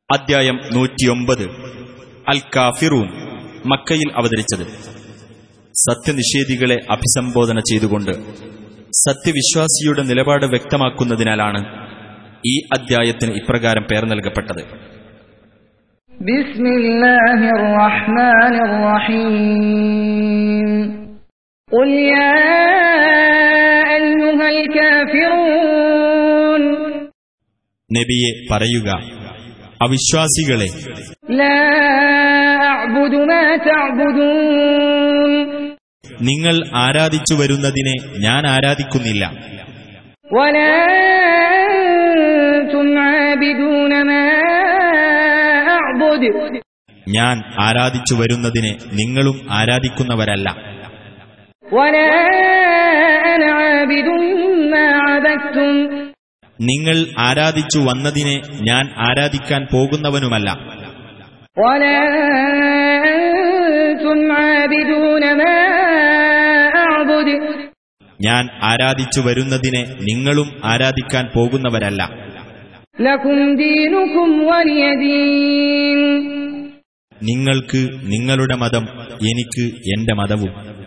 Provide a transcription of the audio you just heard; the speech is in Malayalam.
അദ്ധ്യായം നൂറ്റിയൊമ്പത് അൽ കാഫിറൂൻ മക്കയിൽ അവതരിച്ചത് സത്യനിഷേധികളെ അഭിസംബോധന ചെയ്തുകൊണ്ട് സത്യവിശ്വാസിയുടെ നിലപാട് വ്യക്തമാക്കുന്നതിനാലാണ് ഈ അദ്ധ്യായത്തിന് ഇപ്രകാരം പേർ നൽകപ്പെട്ടത് بسم الله الرحمن الرحيم قل يا أيها الكافرون നബിയെ പറയുക അവിശ്വാസികളെ لا أعبد ما تعبدون നിങ്ങൾ ആരാധിച്ചു വരുന്നതിനെ ഞാൻ ആരാധിക്കുന്നില്ല ولا أنتم عابدون ما أعبد ഞാൻ ആരാധിച്ചു വരുന്നതിനെ നിങ്ങളും ആരാധിക്കുന്നവരല്ല ولا أنا عابد ما عبدتم നിങ്ങൾ ആരാധിച്ചു വന്നതിനെ ഞാൻ ആരാധിക്കാൻ പോകുന്നവനുമല്ല ولا أنتم عابدون ما أعبد ഞാൻ ആരാധിച്ചു വരുന്നതിനെ നിങ്ങളും ആരാധിക്കാൻ പോകുന്നവരല്ല لكم دينكم ولي دين നിങ്ങൾക്ക് നിങ്ങളുടെ മതം എനിക്ക് എന്റെ മതവും